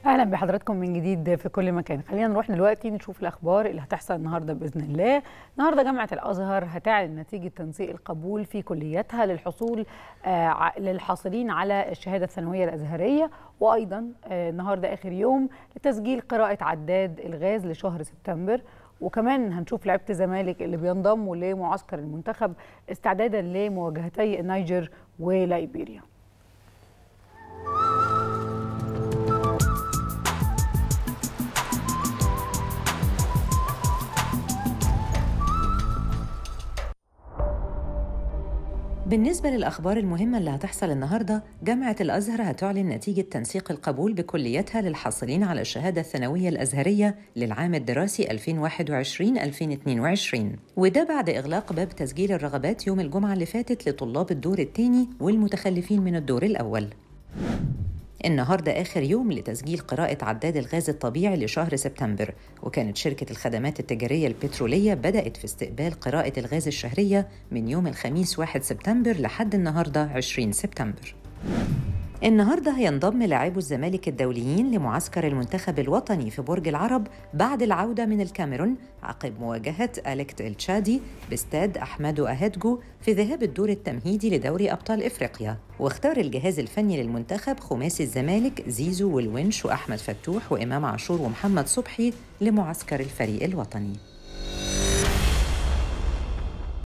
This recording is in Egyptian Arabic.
اهلا بحضراتكم من جديد في كل مكان خلينا نروح دلوقتي نشوف الاخبار اللي هتحصل النهارده باذن الله النهارده جامعه الازهر هتعلن نتيجه تنسيق القبول في كلياتها للحصول آه للحاصلين على الشهاده الثانويه الازهريه وايضا آه النهارده اخر يوم لتسجيل قراءه عداد الغاز لشهر سبتمبر وكمان هنشوف لعيبه الزمالك اللي بينضموا لمعسكر المنتخب استعدادا لمواجهتي النيجر وليبيريا بالنسبة للأخبار المهمة اللي هتحصل النهاردة جامعة الأزهر هتعلن نتيجة تنسيق القبول بكليتها للحاصلين على الشهادة الثانوية الأزهرية للعام الدراسي 2021-2022 وده بعد إغلاق باب تسجيل الرغبات يوم الجمعة اللي فاتت لطلاب الدور الثاني والمتخلفين من الدور الأول النهارده آخر يوم لتسجيل قراءة عداد الغاز الطبيعي لشهر سبتمبر، وكانت شركة الخدمات التجارية البترولية بدأت في استقبال قراءة الغاز الشهرية من يوم الخميس 1 سبتمبر لحد النهارده 20 سبتمبر. النهارده هينضم لاعبو الزمالك الدوليين لمعسكر المنتخب الوطني في برج العرب بعد العوده من الكاميرون عقب مواجهه اليكت التشادي باستاد احمدو اهدجو في ذهاب الدور التمهيدي لدوري ابطال افريقيا واختار الجهاز الفني للمنتخب خماسي الزمالك زيزو والونش واحمد فتوح وامام عاشور ومحمد صبحي لمعسكر الفريق الوطني